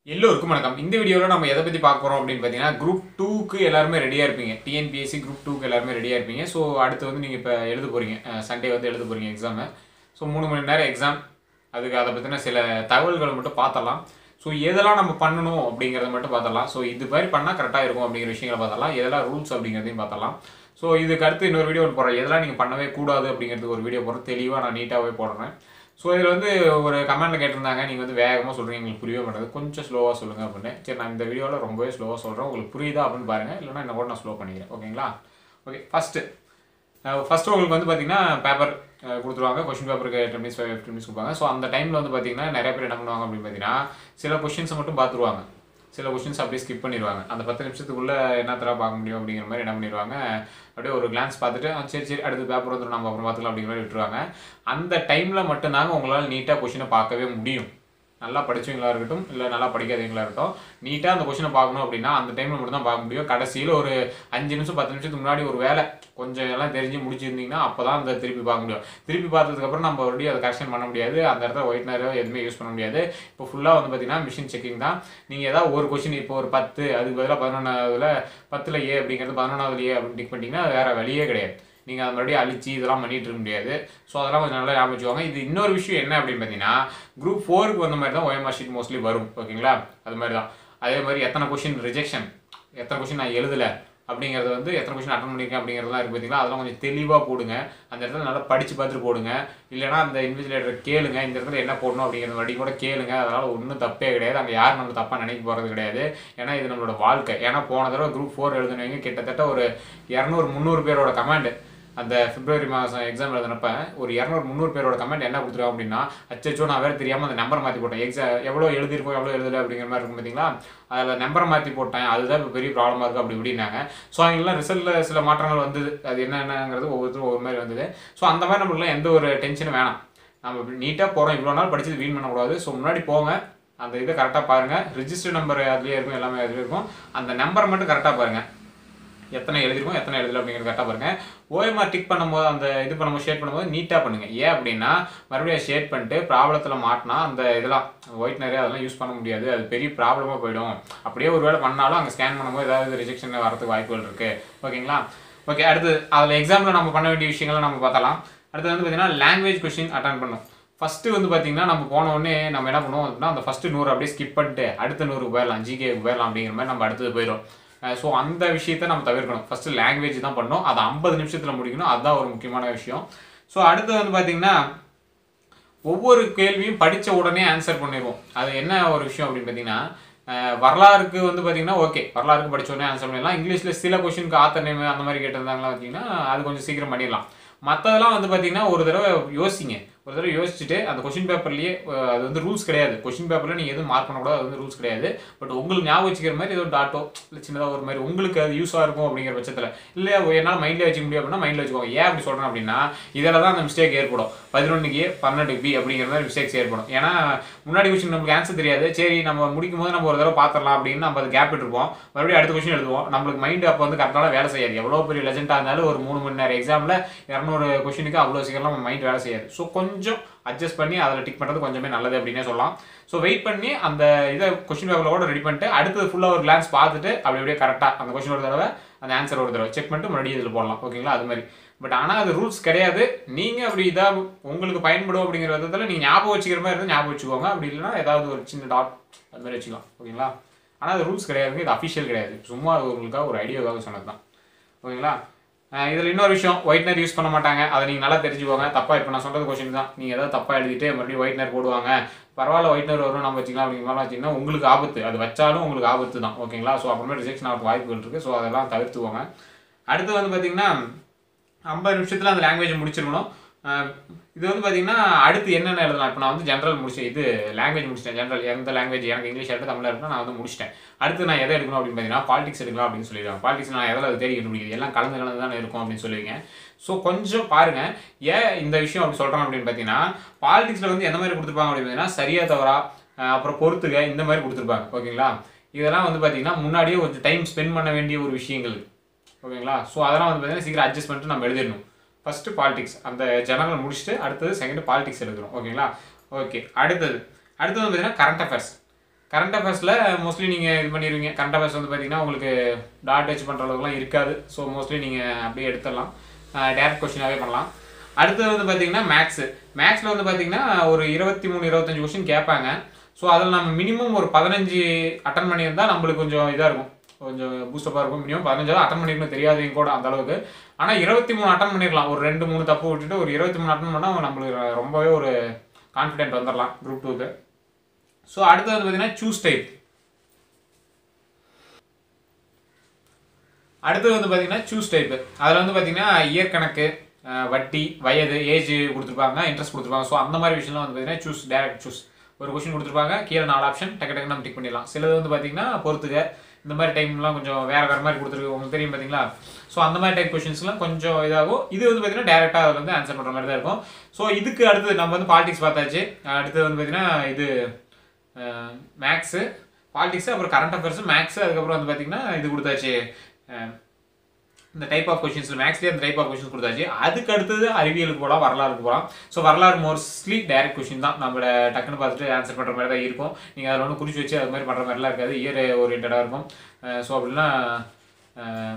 எல்லோருக்கும் வணக்கம் இந்த வீடியோவில் நம்ம எதை பற்றி பார்க்க போகிறோம் அப்படின்னு பார்த்தீங்கன்னா குரூப் டூக்கு எல்லாருமே ரெடியாக இருப்பீங்க டிஎன்பிஎஸ்சி குரூப் டூக்கு எல்லாருமே ரெடியாக இருப்பீங்க ஸோ அடுத்து வந்து நீங்கள் இப்போ எழுத போகிறீங்க சண்டே வந்து எழுத போகிறீங்க எக்ஸாமு ஸோ மூணு மணி நேரம் எக்ஸாம் அதுக்கு அதை பற்றின சில தகவல்களை மட்டும் பார்த்தலாம் ஸோ எதெல்லாம் நம்ம பண்ணணும் அப்படிங்கிறத மட்டும் பார்த்தலாம் ஸோ இது மாதிரி பண்ணால் கரெக்டாக இருக்கும் அப்படிங்கிற விஷயங்களை பார்த்தலாம் எதெல்லாம் ரூல்ஸ் அப்படிங்கிறதையும் பார்த்தலாம் ஸோ இதுக்கு அடுத்து இன்னொரு வீடியோ ஒன்று போடுறேன் எதெல்லாம் நீங்கள் பண்ணவே கூடாது அப்படிங்கிறதுக்கு ஒரு வீடியோ போடுறேன் தெளிவாக நான் நீட்டாகவே போடுறேன் ஸோ இதில் வந்து ஒரு கமெண்ட்டில் கேட்டிருந்தாங்க நீங்கள் வந்து வேகமாக சொல்கிறீங்க எங்களுக்கு புரியவே மாட்டேங்குது கொஞ்சம் ஸ்லோவாக சொல்லுங்கள் அப்படின்னு சரி நான் இந்த வீடியோவில் ரொம்பவே ஸ்லோவாக சொல்கிறேன் உங்களுக்கு புரியுதா அப்படின்னு பாருங்கள் இல்லைன்னா என்ன கூட நான் ஸ்லோ பண்ணிக்கிறேன் ஓகேங்களா ஓகே ஃபஸ்ட்டு ஃபஸ்ட்டு உங்களுக்கு வந்து பார்த்தீங்கன்னா பேப்பர் கொடுத்துருவாங்க கொஷின் பேப்பருக்கு ten minutes five fifteen minutes கொடுப்பாங்க ஸோ அந்த டைமில் வந்து பார்த்தீங்கன்னா நிறைய பேர் என்ன பண்ணுவாங்க அப்படின்னு பார்த்தீங்கன்னா சில கொஷின்ஸை மட்டும் பார்த்துருவாங்க சில கொஷின்ஸ் அப்படியே ஸ்கிப் பண்ணிடுவாங்க அந்த பத்து நிமிஷத்துக்குள்ளே என்ன தர பார்க்க முடியும் அப்படிங்கிற மாதிரி என்ன பண்ணிடுவாங்க அப்படியே ஒரு கிளான்ஸ் பார்த்துட்டு "ஆ, சரி சரி அடுத்து பேப்பர் வந்துடும் நம்ம அப்புறம் பார்த்துக்கலாம் அப்படிங்கிற மாதிரி விட்டுருவாங்க அந்த டைமில் மட்டும்தாங்க உங்களால் நீட்டாக கொஷினை பார்க்கவே முடியும் நல்லா படிச்சவங்களா இருக்கட்டும் இல்லை நல்லா படிக்காதவங்களா இருக்கட்டும் நீட்டாக அந்த கொஷினை பார்க்கணும் அப்படின்னா அந்த டைமில் மட்டும் தான் பார்க்க முடியும் கடைசியில் ஒரு அஞ்சு நிமிஷம் பத்து நிமிஷத்துக்கு முன்னாடி ஒரு வேலை கொஞ்சம் எல்லாம் தெரிஞ்சு முடிச்சிருந்தீங்கன்னா அப்போ தான் அந்த திருப்பி பார்க்க முடியும் திருப்பி பார்த்ததுக்கப்புறம் நம்ம மறுபடியும் அதை கரெக்ஷன் பண்ண முடியாது அந்த இடத்துல ஒயிட்னரோ எதுவுமே யூஸ் பண்ண முடியாது இப்போ ஃபுல்லாக வந்து பார்த்தீங்கன்னா மிஷின் செக்கிங் தான் நீங்கள் ஏதாவது ஒரு கொஷின் இப்போ ஒரு பத்து அதுக்கு பதிலாக பதினொன்றாவதுல பத்தில் ஏ அப்படிங்கிறது பதினொன்றாவது ஏ அப்படின்னு டிக் பண்ணிட்டீங்கன்னா அது வேறு வழியே கிடையாது நீங்கள் அதை மறுபடியும் அழிச்சு இதெல்லாம் பண்ணிட்டு இருக்க முடியாது ஸோ அதெல்லாம் கொஞ்சம் நல்லா ஞாபகம் வச்சுக்கோங்க இது இன்னொரு விஷயம் என்ன அப்படின்னு பார்த்தீங்கன்னா குரூப் ஃபோருக்கு வந்த மாதிரி தான் OMR ஷீட் மோஸ்ட்லி வரும் ஓகேங்களா அது மாதிரி தான் அதே மாதிரி எத்தனை கொஷின் ரிஜெக்ஷன் எத்தனை கொஷின் நான் எழுதலை அப்படிங்கிறது வந்து எத்தனை கொஷின் அட்டன் பண்ணியிருக்கேன் அப்படிங்கிறதுலாம் இருக்குது பார்த்தீங்களா அதெல்லாம் கொஞ்சம் தெளிவாக போடுங்க அந்த இடத்துல நல்லா படித்து பார்த்துட்டு போடுங்க இல்லைனா அந்த இன்விஜிலேட்டர் கேளுங்க இந்த இடத்துல என்ன போடணும் அப்படிங்கிற மாதிரி கூட கேளுங்க அதனால் ஒன்றும் தப்பே கிடையாது அங்கே யாரும் நம்ம தப்பாக நினைக்க போகிறது கிடையாது ஏன்னா இது நம்மளோட வாழ்க்கை ஏன்னா போன தடவை குரூப் ஃபோர் எழுதுனவங்க கிட்டத்தட்ட ஒரு இரநூறு முந்நூறு பேரோட கமாண்டு அந்த பிப்ரவரி மாதம் எக்ஸாம் எழுதுனப்ப ஒரு இரநூறு முந்நூறு பேரோட கமெண்ட் என்ன கொடுத்துருக்காங்க அப்படின்னா அச்சோ நான் வேறு தெரியாமல் அந்த நம்பரை மாற்றி போட்டேன் எக்ஸாம் எவ்வளோ எழுதிருக்கோம் எவ்வளோ எழுதலை அப்படிங்கிற மாதிரி இருக்கும் பார்த்தீங்களா அதில் நம்பரை மாற்றி போட்டேன் அதுதான் இப்போ பெரிய ப்ராப்ளமாக இருக்குது அப்படி இப்படின்னாங்க ஸோ அவங்களாம் ரிசல்ட்டில் சில மாற்றங்கள் வந்தது அது என்னென்னங்கிறது ஒவ்வொருத்தரும் ஒவ்வொரு மாதிரி வந்தது ஸோ அந்த மாதிரி நம்மளுக்குலாம் எந்த ஒரு டென்ஷனும் வேணாம் நம்ம நீட்டாக போகிறோம் இவ்வளோ நாள் படிச்சது வீண் பண்ணக்கூடாது ஸோ முன்னாடி போங்க அந்த இதை கரெக்டாக பாருங்கள் ரிஜிஸ்டர் நம்பர் அதுலேயே இருக்கும் எல்லாமே அதுலேயே இருக்கும் அந்த நம்பரை மட்டும் கரெக்டாக பாருங்கள் எத்தனை எழுதிருக்கோம் எத்தனை எழுதல அப்படிங்கிறது கரெக்டாக பாருங்க ஓஎம்ஆர் டிக் பண்ணும்போது அந்த இது பண்ணும்போது ஷேட் பண்ணும்போது நீட்டாக பண்ணுங்க ஏன் அப்படின்னா மறுபடியும் ஷேட் பண்ணிட்டு ப்ராப்ளத்தில் மாட்டினா அந்த இதெல்லாம் ஒயிட் நிறைய அதெல்லாம் யூஸ் பண்ண முடியாது அது பெரிய ப்ராப்ளமாக போயிடும் அப்படியே ஒரு வேளை பண்ணாலும் அங்கே ஸ்கேன் பண்ணும்போது ஏதாவது ரிஜெக்ஷன் வரதுக்கு வாய்ப்புகள் இருக்குது ஓகேங்களா ஓகே அடுத்து அதில் எக்ஸாமில் நம்ம பண்ண வேண்டிய விஷயங்களை நம்ம பார்த்தலாம் அடுத்து வந்து பார்த்தீங்கன்னா லாங்குவேஜ் கொஷின் அட்டன் பண்ணும் ஃபஸ்ட்டு வந்து பார்த்தீங்கன்னா நம்ம போன உடனே நம்ம என்ன பண்ணுவோம் அப்படின்னா அந்த ஃபஸ்ட்டு நூறு அப்படியே ஸ்கிப் பண்ணிட்டு அடுத்த நூறுக்கு போயிடலாம் ஜிகேக்கு போயிடலாம் அப்படிங்கிற மாதிரி நம்ம அடுத்தது போயிடும் ஸோ அந்த விஷயத்தை நம்ம தவிர்க்கணும் ஃபஸ்ட்டு லாங்குவேஜ் தான் பண்ணணும் அதை ஐம்பது நிமிஷத்தில் முடிக்கணும் அதுதான் ஒரு முக்கியமான விஷயம் ஸோ அடுத்து வந்து பார்த்தீங்கன்னா ஒவ்வொரு கேள்வியும் படித்த உடனே ஆன்சர் பண்ணிடுவோம் அது என்ன ஒரு விஷயம் அப்படின்னு பார்த்தீங்கன்னா அஹ், வரலாறுக்கு வந்து பார்த்தீங்கன்னா ஓகே வரலாறுக்கு படிச்ச உடனே ஆன்சர் பண்ணிடலாம் இங்கிலீஷில் சில கொஷினுக்கு ஆத்தர் நேம் அந்த மாதிரி கேட்டிருந்தாங்களா பார்த்தீங்கன்னா அது கொஞ்சம் சீக்கிரம் பண்ணிடலாம் மற்றதெல்லாம் வந்து பார்த்தீங்கன்னா ஒரு தடவை யோசிங்க ஒரு தடவை யோசிச்சுட்டு அந்த கொஷின் பேப்பர்லேயே அது வந்து ரூல்ஸ் கிடையாது கொஷின் பேப்பரில் நீங்கள் எதுவும் மார்க் பண்ணக்கூடாது அது வந்து ரூல்ஸ் கிடையாது பட் உங்களுக்கு ஞாபகம் வச்சுக்கிற மாதிரி ஏதோ டாட்டோ இல்லை சின்னதாக ஒரு மாதிரி உங்களுக்கு அது யூஸாக இருக்கும் அப்படிங்கிற பட்சத்தில் இல்லை என்னால் மைண்டில் வச்சுக்க முடியும் அப்படின்னா மைண்டில் வச்சுக்கோங்க ஏன் அப்படி சொல்கிறேன் அப்படின்னா இதில் தான் அந்த மிஸ்டேக் ஏற்படும் பதினொன்றுக்கு ஏ பன்னெண்டுக்கு பி அப்படிங்கிற மாதிரி மிஸ்டேக்ஸ் ஏற்படும் ஏன்னா முன்னாடி கொஸ்டின் நமக்கு ஆன்சர் தெரியாது சரி நம்ம முடிக்கும் போது நம்ம ஒரு தடவை பார்த்துடலாம் அப்படின்னு நம்ம அதை கேப் விட்டுருப்போம் மறுபடியும் அடுத்த கொஸ்டின் எழுதுவோம் நம்மளுக்கு மைண்டு அப்போ வந்து கரெக்டான வேலை செய்யாது எவ்வளோ பெரிய லெஜெண்டாக இருந்தாலும் ஒரு மூணு மணி நேரம் எக்ஸாமில் இரநூறு கொஸ்டினுக்கு அவ்வளோ சீக்கிரம் நம்ம மைண்ட் வேலை செய்யாது ஸோ கொஞ்சம் அட்ஜஸ்ட் பண்ணி அதில் டிக் பண்ணுறது கொஞ்சமே நல்லது அப்படின்னே சொல்லலாம் ஸோ வெயிட் பண்ணி அந்த இதை கொஸ்டின் பேப்பரோட ரெடி பண்ணிட்டு அடுத்தது ஃபுல்லாக ஒரு கிளான்ஸ் பார்த்துட்டு அப்படி அப்படியே கரெக்டாக அந்த கொஸ்டின் ஒரு தடவை அந்த ஆன்சர் ஒரு தடவை செக் பண்ணிட்டு மறுபடியும் இதில் போடலாம் ஓகேங்களா அது மாதிரி பட் ஆனால் அது ரூல்ஸ் கிடையாது நீங்கள் அப்படி இதாக உங்களுக்கு பயன்படும் அப்படிங்கிற விதத்தில் நீங்கள் ஞாபகம் வச்சுக்கிற மாதிரி இருந்தால் ஞாபகம் வச்சுக்கோங்க அப்படி இல்லைன்னா ஏதாவது ஒரு சின்ன டாட் அது மாதிரி வச்சுக்கலாம் ஓகேங்களா ஆனால் அது ரூல்ஸ் கிடையாது இது அஃபிஷியல் கிடையாது சும்மா அது உங்களுக்காக ஒரு ஐடியாவுக்காக சொன்னது தான் ஓகேங்களா இதில் இன்னொரு விஷயம் ஒயிட்னர் யூஸ் பண்ண மாட்டாங்க அதை நீங்கள் நல்லா தெரிஞ்சுக்கோங்க தப்பாக இப்போ நான் சொல்கிறது கொஸ்டின் தான் நீங்கள் ஏதாவது தப்பாக எழுதிட்டு மறுபடியும் ஒயிட்னர் போடுவாங்க பரவாயில்ல ஒயிட்னர் வரும் நம்ம வச்சுக்கலாம் அப்படிங்கிற மாதிரி வச்சிங்கன்னா உங்களுக்கு ஆபத்து அது வச்சாலும் உங்களுக்கு ஆபத்து தான் ஓகேங்களா ஸோ அப்புறமே ரிஜெக்ஷன் ஆகிறதுக்கு வாய்ப்புகள் இருக்குது ஸோ அதெல்லாம் தவிர்த்துக்கோங்க அடுத்து வந்து பார்த்தீங்கன்னா ஐம்பது நிமிஷத்தில் அந்த லாங்குவேஜ் முடிச்சிருக்கணும் அஹ் இது வந்து பார்த்தீங்கன்னா அடுத்து என்னென்ன எழுதலாம் இப்போ நான் வந்து ஜென்ரல் முடிச்சேன் இது லாங்குவேஜ் முடிச்சிட்டேன் ஜென்ரல் எந்த லாங்குவேஜ் எனக்கு இங்கிலீஷ் எடுத்து தமிழ் எடுத்து நான் வந்து முடிச்சிட்டேன் அடுத்து நான் எதை எடுக்கணும் அப்படின்னு பார்த்தீங்கன்னா பாலிடிக்ஸ் எடுக்கலாம் அப்படின்னு சொல்லிடுவாங்க பாலிடிக்ஸ் நான் எதில் அது தேடி கண்டுபிடிக்குது எல்லாம் கலந்து கலந்து தான் இருக்கும் அப்படின்னு சொல்லுவீங்க ஸோ கொஞ்சம் பாருங்க ஏன் இந்த விஷயம் அப்படி சொல்கிறேன் அப்படின்னு பார்த்தீங்கன்னா பாலிடிக்ஸில் வந்து எந்த மாதிரி கொடுத்துருப்பாங்க அப்படின்னு பார்த்தீங்கன்னா சரியா தவறா அஹ் அப்புறம் பொறுத்துக இந்த மாதிரி கொடுத்துருப்பாங்க ஓகேங்களா இதெல்லாம் வந்து பார்த்தீங்கன்னா முன்னாடியே கொஞ்சம் டைம் ஸ்பெண்ட் பண்ண வேண்டிய ஒரு விஷயங்கள் ஓகேங்களா ஸோ அதெல்லாம் வந்து பார்த்தீங்கன்னா சீக்கிரம் அட்ஜஸ்ட் பண்ணிட்டு நம்ம எழுதிடணும் ஃபஸ்ட்டு பாலிடிக்ஸ் அந்த ஜெனரல் முடிச்சுட்டு அடுத்தது செகண்ட் பாலிடிக்ஸ் எழுதுறோம் ஓகேங்களா ஓகே அடுத்தது அடுத்தது வந்து பார்த்தீங்கன்னா கரண்ட் அஃபேர்ஸ் கரண்ட் அஃபேர்ஸில் மோஸ்ட்லி நீங்கள் இது பண்ணிடுவீங்க கரண்ட் அஃபேர்ஸ் வந்து பார்த்தீங்கன்னா உங்களுக்கு டாட் டச் பண்ணுற அளவுக்குலாம் இருக்காது ஸோ மோஸ்ட்லி நீங்கள் அப்படியே எடுத்துடலாம் டேரக்ட் கொஷினாகவே பண்ணலாம் அடுத்தது வந்து பார்த்தீங்கன்னா மேக்ஸு மேக்ஸில் வந்து பார்த்தீங்கன்னா ஒரு இருபத்தி மூணு இருபத்தஞ்சு கொஷின் கேட்பாங்க ஸோ அதில் நம்ம மினிமம் ஒரு பதினஞ்சு அட்டன் பண்ணியிருந்தால் நம்மளுக்கு கொஞ்சம் இதாக இருக்கும் கொஞ்சம் பூஸ்டப்பாக இருக்கும் மினிமம் பதினஞ்சாவது அட்டன் பண்ணிருக்கணும் தெரியாதவங்க கூட அந்த அளவுக்கு ஆனால் இருபத்தி மூணு அட்டன் பண்ணிடலாம் ஒரு ரெண்டு மூணு தப்பு விட்டுட்டு ஒரு இருபத்தி மூணு அட்டன் பண்ணால் நம்மளுக்கு ரொம்பவே ஒரு கான்ஃபிடென்ட் வந்துடலாம் குரூப் டூக்கு ஸோ அடுத்தது வந்து பார்த்தீங்கன்னா சூஸ் டைப் அடுத்தது வந்து பார்த்தீங்கன்னா சூஸ் டைப் அதில் வந்து பார்த்தீங்கன்னா இயர் கணக்கு அஹ், வட்டி வயது ஏஜ் கொடுத்துருப்பாங்க இன்ட்ரெஸ்ட் கொடுத்துருப்பாங்க ஸோ அந்த மாதிரி விஷயம்லாம் வந்து பார்த்தீங்கன்னா சூஸ் டேரக்ட் சூஸ் ஒரு கொஷின் கொடுத்துருப்பாங்க கீழே நாலு ஆப்ஷன் டக்கு டக்கு நம்ம டிக் பண்ணிடலாம் சிலது வந்து பார்த்தீங்கன்னா பொறுத்துக்க இந்த மாதிரி டைம்லாம் கொஞ்சம் வேற வேற மாதிரி கொடுத்துருக்கு உங்களுக்கு தெரியும் பார்த்தீங்களா ஸோ அந்த மாதிரி டைப் கொஷின்ஸ்லாம் கொஞ்சம் இதாகும் இது வந்து பார்த்தீங்கன்னா டேரெக்டாக அதில் வந்து ஆன்சர் பண்ணுற மாதிரி தான் இருக்கும் ஸோ இதுக்கு அடுத்தது நம்ம வந்து பாலிடிக்ஸ் பார்த்தாச்சு அடுத்தது வந்து பார்த்தீங்கன்னா இது மேக்ஸு பாலிடிக்ஸ் அப்புறம் கரண்ட் அஃபேர்ஸ் மேக்ஸ் அதுக்கப்புறம் வந்து பார்த்தீங்கன்னா இது கொடுத்தாச்சு அஹ், இந்த டைப் ஆஃப் கொஷின்ஸ் மேக்ஸ்லேயே அந்த டைப் ஆஃப் கொஷின்ஸ் கொடுத்தாச்சு அதுக்கு அடுத்தது அறிவியலுக்கு போகலாம் வரலாறுக்கு போகலாம் ஸோ வரலாறு மோஸ்ட்லி டைரக்ட் கொஷின் தான் நம்மள டக்குன்னு பார்த்துட்டு ஆன்சர் பண்ணுற மாதிரி தான் இருக்கும் நீங்கள் அதில் ஒன்று குறிச்சு வச்சு அது மாதிரி பண்ணுற மாதிரிலாம் இருக்காது இயர் ஓரியன்டாக இருக்கும் ஸோ அப்படின்னா அஹ்,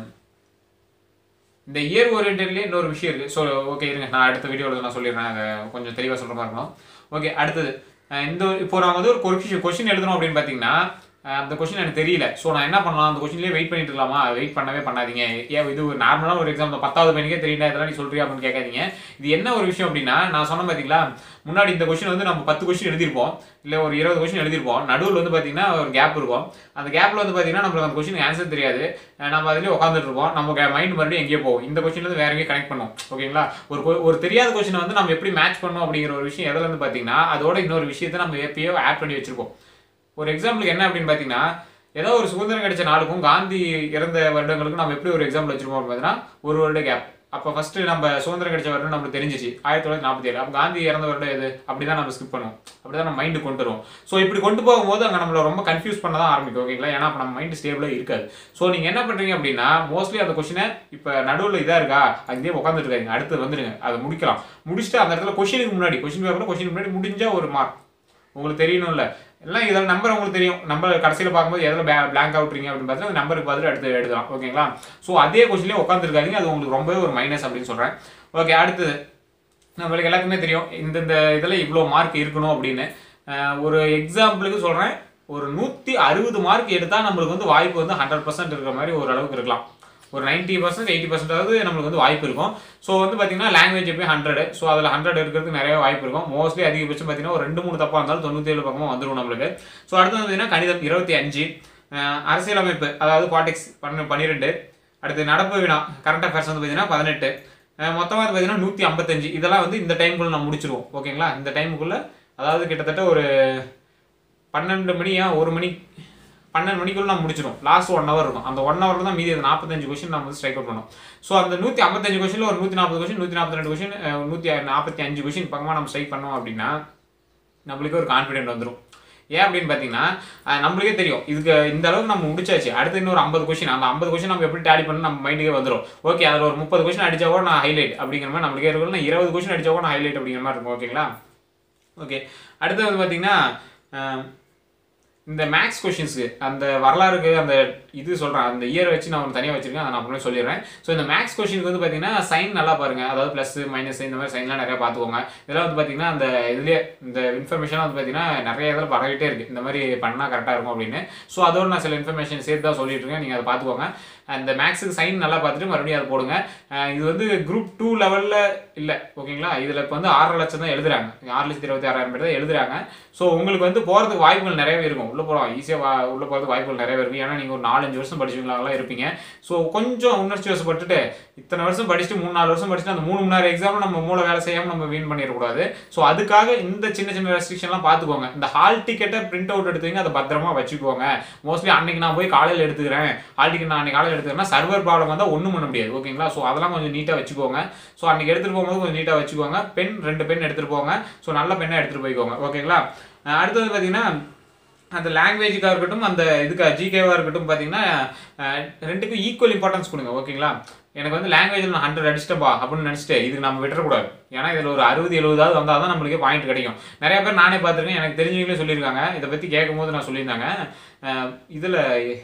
இந்த இயர் ஓரியன்ட்லேயே இன்னொரு விஷயம் இருக்குது ஸோ ஓகே இருங்க நான் அடுத்த வீடியோவில் நான் சொல்லிடுறேன் அதை கொஞ்சம் தெளிவாக சொல்கிற மாதிரி இருக்கணும் ஓகே அடுத்தது அஹ் இந்த இப்போ நான் வந்து ஒரு கொஷின் கொஷின் எழுதணும் அப்படின்னு பார்த்தீங்கன்னா அஹ் அந்த கொஷின் எனக்கு தெரியல ஸோ நான் என்ன பண்ணலாம் அந்த கொஷின்லேயே வெயிட் பண்ணிட்டு இருக்கலாமா வெயிட் பண்ணவே பண்ணாதீங்க ஏன் இது ஒரு நார்மலான ஒரு எக்ஸாம் பத்தாவது பையனுக்கே தெரியல இதெல்லாம் நீ சொல்றியா அப்படின்னு கேட்காதீங்க இது என்ன ஒரு விஷயம் அப்படின்னா நான் சொன்ன பார்த்தீங்களா முன்னாடி இந்த கொஷின் வந்து நம்ம பத்து கொஷின் எழுதியிருப்போம் இல்லை ஒரு இருபது கொஷின் எழுதியிருப்போம் நடுவில் வந்து பார்த்தீங்கன்னா ஒரு கேப் இருக்கும் அந்த கேப்பில் வந்து பார்த்தீங்கன்னா நம்மளுக்கு அந்த கொஷின் ஆன்சர் தெரியாது அஹ் நம்ம அதிலே உட்காந்துட்டு இருப்போம் நம்ம மைண்ட் மறுபடியும் எங்கேயோ போகும் இந்த கொஷின் வந்து வேற எங்கேயும் கனெக்ட் பண்ணும் ஓகேங்களா ஒரு கொ- ஒரு தெரியாத கொஷினை வந்து நம்ம எப்படி மேட்ச் பண்ணோம் அப்படிங்கிற ஒரு விஷயம் எதுல இருந்து பார்த்தீங்கன்னா அதோட இன்னொரு விஷயத்தை நம்ம எப்பயோ ஆட் பண்ணி வச்சிருப்போம் ஒரு எக்ஸாம்பிளுக்கு என்ன அப்படின்னு பார்த்தீங்கன்னா ஏதோ ஒரு சுதந்திரம் கிடைச்ச நாளுக்கும் காந்தி இறந்த வருடங்களுக்கும் நம்ம எப்படி ஒரு எக்ஸாம்பிள் வச்சிருப்போம் அப்படின்னு பார்த்தீங்கன்னா ஒரு வருட கேப் அப்போ ஃபர்ஸ்ட் நம்ம சுதந்திரம் கிடைச்ச வருடம் நம்மளுக்கு தெரிஞ்சிச்சு ஆயிரத்தி தொள்ளாயிரத்தி நாற்பத்தி ஏழு அப்போ காந்தி இறந்த வருடம் எது அப்படி தான் நம்ம ஸ்கிப் பண்ணுவோம் அப்படி தான் நம்ம மைண்டு கொண்டு வருவோம் ஸோ இப்படி கொண்டு போகும்போது அங்கே நம்மள ரொம்ப கன்ஃபியூஸ் பண்ண தான் ஆரம்பிக்கும் ஓகேங்களா ஏன்னா அப்போ நம்ம மைண்ட் ஸ்டேபிளாக இருக்காது ஸோ நீங்கள் என்ன பண்ணுறீங்க அப்படின்னா மோஸ்ட்லி அந்த கொஷினை இப்போ நடுவில் இதாக இருக்கா அங்கேயே உட்காந்துட்டு இருக்காங்க அடுத்து வந்துடுங்க அதை முடிக்கலாம் முடிச்சுட்டு அந்த இடத்துல கொஷினுக்கு முன்னாடி கொஷின் பேப்பர் கொஷினுக்கு முன்னாடி முடிஞ்சா ஒரு மார்க் உங்களுக்கு தெரியணும்ல எல்லாம் இதில் நம்பர் உங்களுக்கு தெரியும் நம்பர் கடைசியில் பார்க்கும்போது எதில் பிளாங்க் அவுட்றீங்க அப்படின்னு பார்த்தா அந்த நம்பருக்கு பார்த்துட்டு அடுத்து எழுதலாம் ஓகேங்களா ஸோ அதே கொஸ்டின்லேயே உட்காந்துருக்காதீங்க அது உங்களுக்கு ரொம்பவே ஒரு மைனஸ் அப்படின்னு சொல்கிறேன் ஓகே அடுத்தது நம்மளுக்கு எல்லாத்துக்குமே தெரியும் இந்தந்த இதில் இவ்வளோ மார்க் இருக்கணும் அப்படின்னு அஹ் ஒரு எக்ஸாம்பிளுக்கு சொல்கிறேன் ஒரு நூற்றி அறுபது மார்க் எடுத்தால் நம்மளுக்கு வந்து வாய்ப்பு வந்து ஹண்ட்ரட் பர்சன்ட் இருக்கிற மாதிரி ஒரு அளவுக்கு இருக்கலாம் ஒரு நைன்ட்டி பர்சன்ட் எயிட்டி பர்சன்டாவது நம்மளுக்கு வந்து வாய்ப்பு இருக்கும் ஸோ வந்து பார்த்தீங்கன்னா லாங்குவேஜ் எப்பயும் ஹண்ட்ரட் ஸோ அதில் ஹண்ட்ரட் இருக்கிறதுக்கு நிறைய வாய்ப்பு இருக்கும் மோஸ்ட்லி அதிகபட்சம் பார்த்தீங்கன்னா ஒரு ரெண்டு மூணு தப்பாக இருந்தாலும் தொண்ணூற்றி ஏழு பக்கமாக வந்துடும் நம்மளுக்கு ஸோ அடுத்து பார்த்தீங்கன்னா கணிதம் இருபத்தி அஞ்சு அஹ் அரசியலமைப்பு அதாவது பாலிடிக்ஸ் பன்னு பன்னிரெண்டு அடுத்து நடப்பு வினா கரண்ட் அஃபேர்ஸ் வந்து பார்த்தீங்கன்னா பதினெட்டு மொத்தமாக வந்து பார்த்தீங்கன்னா நூற்றி ஐம்பத்தஞ்சு இதெல்லாம் வந்து இந்த டைமுக்குள்ள நம்ம முடிச்சிருவோம் ஓகேங்களா இந்த டைமுக்குள்ள அதாவது கிட்டத்தட்ட ஒரு பன்னெண்டு மணியா ஒரு மணி பன்னெண்டு மணிக்குள்ள நம்ம முடிச்சிடும் லாஸ்ட் ஒன் ஹவர் இருக்கும் அந்த ஒன் ஹவரில் தான் மீதி அந்த நாற்பத்தஞ்சு கொஸ்டின் நம்ம வந்து ஸ்ட்ரைக் அவுட் பண்ணோம் ஸோ அந்த நூற்றி ஐம்பத்தஞ்சு கொஸ்டினில் ஒரு நூற்றி நாற்பது கொஸ்டின் நூற்றி நாற்பத்தி ரெண்டு கொஸ்டின் நூற்றி நாற்பத்தி அஞ்சு கொஸ்டின் பக்கமாக நம்ம ஸ்ட்ரைக் பண்ணோம் அப்படின்னா நம்மளுக்கு ஒரு கான்ஃபிடென்ட் வந்துடும் ஏன் அப்படின்னு பார்த்தீங்கன்னா அஹ், நம்மளுக்கே தெரியும் இதுக்கு இந்த அளவுக்கு நம்ம முடிச்சாச்சு அடுத்து இன்னொரு ஐம்பது கொஸ்டின் அந்த ஐம்பது கொஸ்டின் நம்ம எப்படி டேலி பண்ணணும் நம்ம மைண்டுக்கே வந்துடும் ஓகே அதில் ஒரு முப்பது கொஸ்டின் அடிச்சா கூட நான் ஹைலைட் அப்படிங்கிற மாதிரி நம்மளுக்கே இருக்கும் நான் இருபது கொஸ்டின் அடிச்சா கூட நான் ஹைலைட் அப்படிங்கிற மாதிரி இருக்கும் ஓகேங்களா ஓகே அடுத்து வந்து பார்த்தீங்கன்னா அஹ், இந்த மேக்ஸ் கொஷின்ஸுக்கு அந்த வரலாறுக்கு அந்த இது சொல்கிறேன் அந்த இயர் வச்சு நான் ஒன்று தனியாக வச்சிருக்கேன் அதை நான் அப்புறமே சொல்லிடுறேன் ஸோ இந்த மேக்ஸ் கொஷினுக்கு வந்து பார்த்தீங்கன்னா சைன் நல்லா பாருங்க அதாவது ப்ளஸ் மைனஸ் இந்த மாதிரி சைன்லாம் நிறைய பார்த்துக்கோங்க இதெல்லாம் வந்து பார்த்தீங்கன்னா அந்த இதுலேயே இந்த இன்ஃபர்மேஷன்லாம் வந்து பார்த்தீங்கன்னா நிறைய இதில் பரவிட்டே இருக்குது இந்த மாதிரி பண்ணால் கரெக்டாக இருக்கும் அப்படின்னு ஸோ அதோட நான் சில இன்ஃபர்மேஷன் சேர்த்து தான் சொல்லிட்டு இருக்கேன் நீங்கள் அதை பார்த்துக்கோங்க அந்த மேக்ஸுக்கு சைன் நல்லா பார்த்துட்டு மறுபடியும் அதை போடுங்க அஹ் இது வந்து குரூப் டூ லெவலில் இல்லை ஓகேங்களா இதில் இப்போ வந்து ஆறரை லட்சம் தான் எழுதுறாங்க ஆறு லட்சத்தி இருபத்தி ஆறாயிரம் பேர் தான் எழுதுறாங்க ஸோ உங்களுக்கு வந்து போகிறதுக்கு வாய்ப்புகள் நிறையவே இருக்கும் உள்ளே போகலாம் ஈஸியாக வா உள்ளே போகிறதுக்கு வாய்ப்புகள் நிறையவே இருக்கும் ஏன்னா நீங்கள் ஒரு நாலஞ்சு வருஷம் படிச்சவங்களாம் இருப்பீங்க ஸோ கொஞ்சம் உணர்ச்சி வசப்பட்டுட்டு இத்தனை வருஷம் படிச்சுட்டு மூணு நாலு வருஷம் படிச்சுட்டு அந்த மூணு மணி நேரம் எக்ஸாம் நம்ம மூளை வேலை செய்யாமல் நம்ம வீண் பண்ணிடக்கூடாது ஸோ அதுக்காக இந்த சின்ன சின்ன ரெஸ்ட்ரிக்ஷன்லாம் பார்த்துக்கோங்க இந்த ஹால் டிக்கெட்டை பிரிண்ட் அவுட் எடுத்துங்க அதை பத்திரமா வச்சுக்கோங்க மோஸ்ட்லி அன்னைக்கு நான் போய் காலையில் எடுத்துக்கிறேன் ஹால் டிக்கெட் நான் அன்னைக்கு காலையில் எடுத்துக்கிறேன்னா சர்வர் ப்ராப்ளம் வந்தால் ஒன்றும் பண்ண முடியாது ஓகேங்களா ஸோ அதெல்லாம் கொஞ்சம் நீட்டாக வச்சுக்கோங்க ஸோ அன்னைக்கு எடுத்துகிட்டு போகும்போது கொஞ்சம் நீட்டாக வச்சுக்கோங்க பென் ரெண்டு பென் எடுத்துகிட்டு போங்க ஸோ நல்ல பெண்ணாக எடுத்துகிட்டு போய்க்கோங்க ஓகேங்களா அஹ் அடுத்தது பார்த்தீங்கன்னா அந்த லாங்குவேஜுக்காக இருக்கட்டும் அந்த இதுக்கு ஜிகேவாக இருக்கட்டும் பார்த்தீங்கன்னா அஹ், ரெண்டுக்கும் ஈக்குவல் இம்பார்ட்டன்ஸ் கொடுங்க ஓகேங்களா எனக்கு வந்து லாங்குவேஜில் நான் ஹண்ட்ரட் அடிச்சிட்டப்பா அப்படின்னு நினச்சிட்டு இதுக்கு நம்ம விட்டுறக்கூடாது ஏன்னா இதில் ஒரு அறுபது எழுபதாவது வந்தால் தான் நம்மளுக்கு பாயிண்ட் கிடைக்கும் நிறைய பேர் நானே பார்த்துருக்கேன் எனக்கு தெரிஞ்சவங்களே சொல்லியிருக்காங்க இதை பற்றி கேட்கும்போது நான் சொல்லியிருந்தாங்க இதில்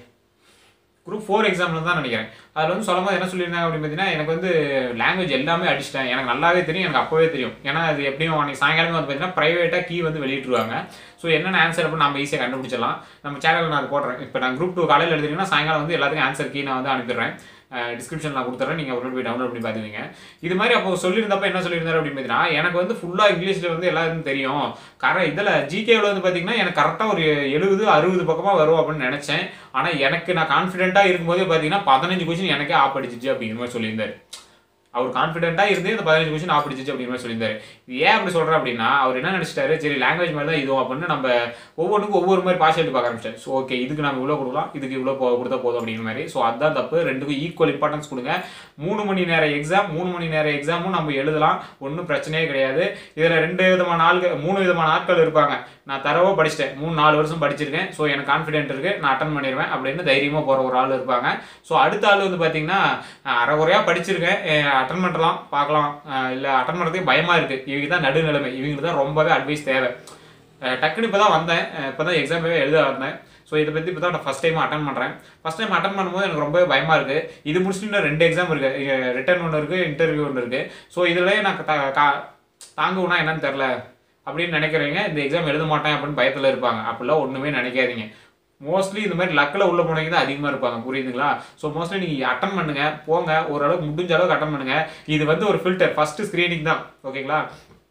குரூப் ஃபோர் எக்ஸாமில் தான் நினைக்கிறேன் அதில் வந்து சொல்லும்போது என்ன சொல்லியிருந்தாங்க அப்படின்னு பார்த்தீங்கன்னா எனக்கு வந்து லாங்குவேஜ் எல்லாமே அடிச்சிட்டேன் எனக்கு நல்லாவே தெரியும் எனக்கு அப்போவே தெரியும் ஏன்னா அது எப்படியும் அன்றைக்கி சாயங்காலமே வந்து பார்த்தீங்கன்னா ப்ரைவேட்டாக கீ வந்து வெளியிட்டுருவாங்க ஸோ என்னென்ன ஆன்சர் அப்படின்னு நம்ம ஈஸியாக கண்டுபிடிச்சிடலாம் நம்ம சேனலில் நான் அது போடுறேன் இப்போ நான் குரூப் டூ காலையில் எழுதுறீங்கன்னா சாயங்காலம் வந்து எல்லாத்துக்கும் ஆன்சர் கீ நான் வந்து அனுப்பிடுறேன் டிஸ்கிரிப்ஷன் நான் கொடுத்துறேன் நீங்கள் ஒரு போய் டவுன்லோட் பண்ணி பார்த்துவீங்க இது மாதிரி அப்போ சொல்லியிருந்தப்ப என்ன சொல்லியிருந்தாரு அப்படின்னு பார்த்தீங்கன்னா எனக்கு வந்து ஃபுல்லாக இங்கிலீஷில் வந்து எல்லாருக்கும் தெரியும் கர இதில் ஜிகேவில் வந்து பார்த்தீங்கன்னா எனக்கு கரெக்டாக ஒரு எழுபது அறுபது பக்கமாக வரும் அப்படின்னு நினச்சேன் ஆனால் எனக்கு நான் கான்ஃபிடென்ட்டாக இருக்கும்போதே பார்த்தீங்கன்னா பதினஞ்சு கொஸ்டின் எனக்கே ஆப் அடிச்சிச்சு அப்படிங்கிற மாதிரி சொல்லியிருந்தாரு அவர் கான்ஃபிடென்ட்டாக இருந்து இந்த பதினஞ்சு கொஸ்டின் ஆப் அடிச்சிச்சு அப்படிங்கிற மாதிரி சொல்லியிருந்தாரு இது ஏன் அப்படி சொல்கிறேன் அப்படின்னா அவர் என்ன நினச்சிட்டாரு சரி லாங்குவேஜ் மாதிரி தான் இதுவும் அப்படின்னு நம்ம ஒவ்வொன்றுக்கும் ஒவ்வொரு மாதிரி பார்ஷியலிட்டி பார்க்க ஆரம்பிச்சார் ஸோ ஓகே இதுக்கு நம்ம இவ்வளோ கொடுக்கலாம் இதுக்கு இவ்வளோ போ கொடுத்தா போதும் அப்படிங்கிற மாதிரி ஸோ அதுதான் தப்பு ரெண்டுக்கும் ஈக்குவல் இம்பார்ட்டன்ஸ் கொடுங்க மூணு மணி நேரம் எக்ஸாம் மூணு மணி நேரம் எக்ஸாமும் நம்ம எழுதலாம் ஒன்றும் பிரச்சனையே கிடையாது இதில் ரெண்டு விதமான ஆட்கள் மூணு விதமான ஆட்கள் இருப்பாங்க நான் தரவோ படிச்சிட்டேன் மூணு நாலு வருஷம் படிச்சிருக்கேன் ஸோ எனக்கு கான்ஃபிடென்ட் இருக்குது நான் அட்டன் பண்ணிடுவேன் அப்படின்னு தைரியமாக போகிற ஒரு ஆள் இருப்பாங்க ஸோ அடுத்த ஆள் வந்து பார்த்தீங்கன்னா அரைகுறையாக படிச்சிருக்கேன் அட்டன் பண்ணலாம் பார்க்கலாம் இல்லை அட்டன் பண்ணுறதுக்கு பயமாக இருக்குது இவங்க தான் நடுநிலைமை இவங்களுக்கு தான் ரொம்பவே அட்வைஸ் தேவை அஹ் டக்குன்னு இப்போ தான் வந்தேன் இப்போ தான் எக்ஸாமே எழுத வந்தேன் ஸோ இதை பற்றி இப்போ தான் ஃபஸ்ட் டைம் அட்டன் பண்ணுறேன் ஃபஸ்ட் டைம் அட்டன் பண்ணும்போது எனக்கு ரொம்பவே பயமாக இருக்குது இது முடிச்சுட்டு இன்னும் ரெண்டு எக்ஸாம் இருக்குது ரிட்டன் ஒன்று இருக்குது இன்டர்வியூ ஒன்று இருக்குது ஸோ இதுலேயே நான் தா- கா- தாங்குவேனா என்னன்னு தெரில அப்படின்னு நினைக்கிறவங்க இந்த எக்ஸாம் எழுத மாட்டேன் அப்படின்னு பயத்தில் இருப்பாங்க அப்படிலாம் ஒன்றுமே நினைக்காதீங்க மோஸ்ட்லி இந்த மாதிரி லக்கில் உள்ள போனவங்க தான் அதிகமாக இருப்பாங்க புரியுதுங்களா ஸோ மோஸ்ட்லி நீங்கள் அட்டன் பண்ணுங்க போங்க ஓரளவுக்கு முடிஞ்ச அளவுக்கு அட்டன் பண்ணுங்க இது வந்து ஒரு ஃபில்டர் ஃபர்ஸ்ட் ஸ்க்ரீனிங் தான் ஓகேங்களா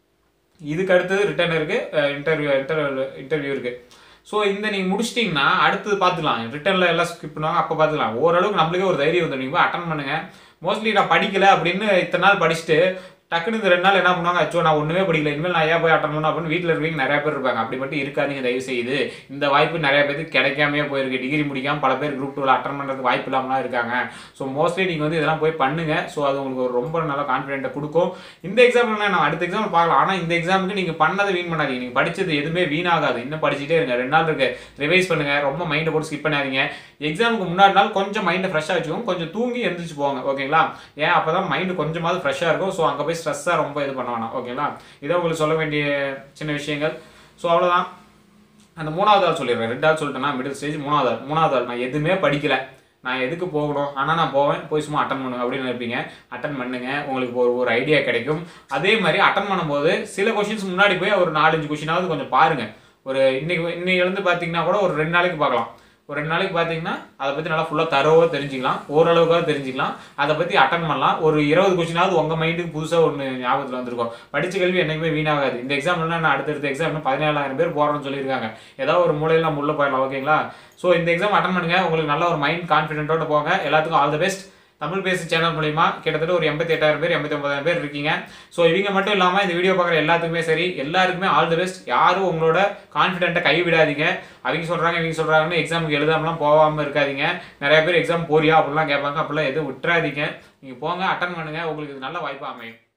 இதுக்கு அடுத்தது ரிட்டர்ன் இருக்கு இன்டர்வியூ இன்டர்வியூ இன்டர்வியூ இருக்கு ஸோ இந்த நீங்கள் முடிச்சிட்டிங்கன்னா அடுத்தது பார்த்துக்கலாம் ரிட்டர்னில் எல்லாம் ஸ்கிப் பண்ணுவாங்க அப்போ பார்த்துக்கலாம் ஓரளவுக்கு நம்மளுக்கே ஒரு தைரியம் வந்து நீங்கள் அட்டன் பண்ணுங்க மோஸ்ட்லி நான் படிக்கல அப்படின்னு இத்தனை நாள் படிச்சுட்டு டக்குன்னு இந்த ரெண்டு நாள் என்ன பண்ணுவாங்க அச்சோ நான் ஒன்றுமே படிக்கல இனிமேல் நான் ஏன் போய் அட்டன் பண்ணணும் அப்படின்னு வீட்டில் இருக்கவங்க நிறைய பேர் இருப்பாங்க அப்படி மட்டும் இருக்காதீங்க தயவு செய்து இந்த வாய்ப்பு நிறைய பேருக்கு கிடைக்காமையே போயிருக்கு டிகிரி முடிக்காம பல பேர் குரூப் டூவில் அட்டன் பண்ணுறதுக்கு வாய்ப்பு இல்லாமலாம் இருக்காங்க ஸோ மோஸ்ட்லி நீங்கள் வந்து இதெல்லாம் போய் பண்ணுங்க ஸோ அது உங்களுக்கு ஒரு ரொம்ப நல்ல கான்ஃபிடென்ட்டை கொடுக்கும் இந்த எக்ஸாம் நான் அடுத்த எக்ஸாம் பார்க்கலாம் ஆனால் இந்த எக்ஸாமுக்கு நீங்கள் பண்ணதை வீண் பண்ணாதீங்க நீங்கள் படிச்சது எதுவுமே வீணாகாது இன்னும் படிச்சுட்டே இருங்க ரெண்டு நாள் இருக்கு ரிவைஸ் பண்ணுங்க ரொம்ப மைண்டை போட்டு ஸ்கிப் பண்ணாதீங்க எக்ஸாமுக்கு முன்னாடி நாள் கொஞ்சம் மைண்டை ஃப்ரெஷ்ஷாக வச்சுக்கோங்க கொஞ்சம் தூங்கி எந்திரிச்சு போங்க ஓகேங்களா ஏன் அப்போ தான் மைண்டு கொஞ்சமாவது ஃப்ரெஷ்ஷாக இருக்கும் ஸோ அங்கே போய் ஸ்ட்ரெஸ்ஸாக ரொம்ப இது பண்ண வேணாம் ஓகேங்களா இதான் உங்களுக்கு சொல்ல வேண்டிய சின்ன விஷயங்கள் ஸோ அவ்வளோதான் அந்த மூணாவது ஆள் சொல்லிடுறேன் ரெண்டு ஆள் சொல்லிட்டேன்னா மிடில் ஸ்டேஜ் மூணாவது ஆள் மூணாவது ஆள் நான் எதுவுமே படிக்கல நான் எதுக்கு போகணும் ஆனால் நான் போவேன் போய் சும்மா அட்டன் பண்ணுவேன் அப்படின்னு நினைப்பீங்க அட்டன் பண்ணுங்க உங்களுக்கு ஒரு ஒரு ஐடியா கிடைக்கும் அதே மாதிரி அட்டன் பண்ணும்போது சில கொஷின்ஸ் முன்னாடி போய் ஒரு நாலஞ்சு கொஷினாவது கொஞ்சம் பாருங்க ஒரு இன்னைக்கு இன்னைக்கு எழுந்து பார்த்தீங்கன்னா கூட ஒரு ரெண்டு நாளைக்கு பார்க்கலாம் ஒரு ரெண்டு நாளைக்கு பார்த்தீங்கன்னா அதை பற்றி நல்லா ஃபுல்லாக தரோவாக தெரிஞ்சுக்கலாம் ஓரளவுக்காக தெரிஞ்சுக்கலாம் அதை பற்றி அட்டன் பண்ணலாம் ஒரு இருபது கொஸ்டினாவது உங்கள் மைண்டுக்கு புதுசாக ஒன்று ஞாபகத்தில் வந்திருக்கும் படிச்ச கல்வி என்னைக்குமே வீணாகாது இந்த எக்ஸாம்லாம் நான் அடுத்தடுத்த எக்ஸாம் பதினேழாயிரம் பேர் போகிறோம்னு சொல்லியிருக்காங்க ஏதாவது ஒரு மூலையில் நம்ம உள்ள போயிடலாம் ஓகேங்களா ஸோ இந்த எக்ஸாம் அட்டன் பண்ணுங்க உங்களுக்கு நல்ல ஒரு மைண்ட் கான்ஃபிடென்ட்டோட போங்க எல்லாத்துக்கும் ஆல் த பெஸ்ட் தமிழ் பேசு சேனல் மூலிமா கிட்டத்தட்ட ஒரு எண்பத்தி எட்டாயிரம் பேர் எண்பத்தி ஒன்பதாயிரம் பேர் இருக்கீங்க ஸோ இவங்க மட்டும் இல்லாமல் இந்த வீடியோ பார்க்குற எல்லாத்துக்குமே சரி எல்லாருக்குமே ஆல் தி பெஸ்ட் யாரும் உங்களோட கான்ஃபிடென்ட்டை கைவிடாதீங்க அவங்க சொல்கிறாங்க இவங்க சொல்கிறாங்கன்னு எக்ஸாமுக்கு எழுதாமலாம் போகாமல் இருக்காதீங்க நிறைய பேர் எக்ஸாம் போறியா அப்படிலாம் கேட்பாங்க அப்படிலாம் எதுவும் விட்டுறாதீங்க நீங்கள் போங்க அட்டன் பண்ணுங்க உங்களுக்கு இது நல்ல வாய்ப்பாக அமையும்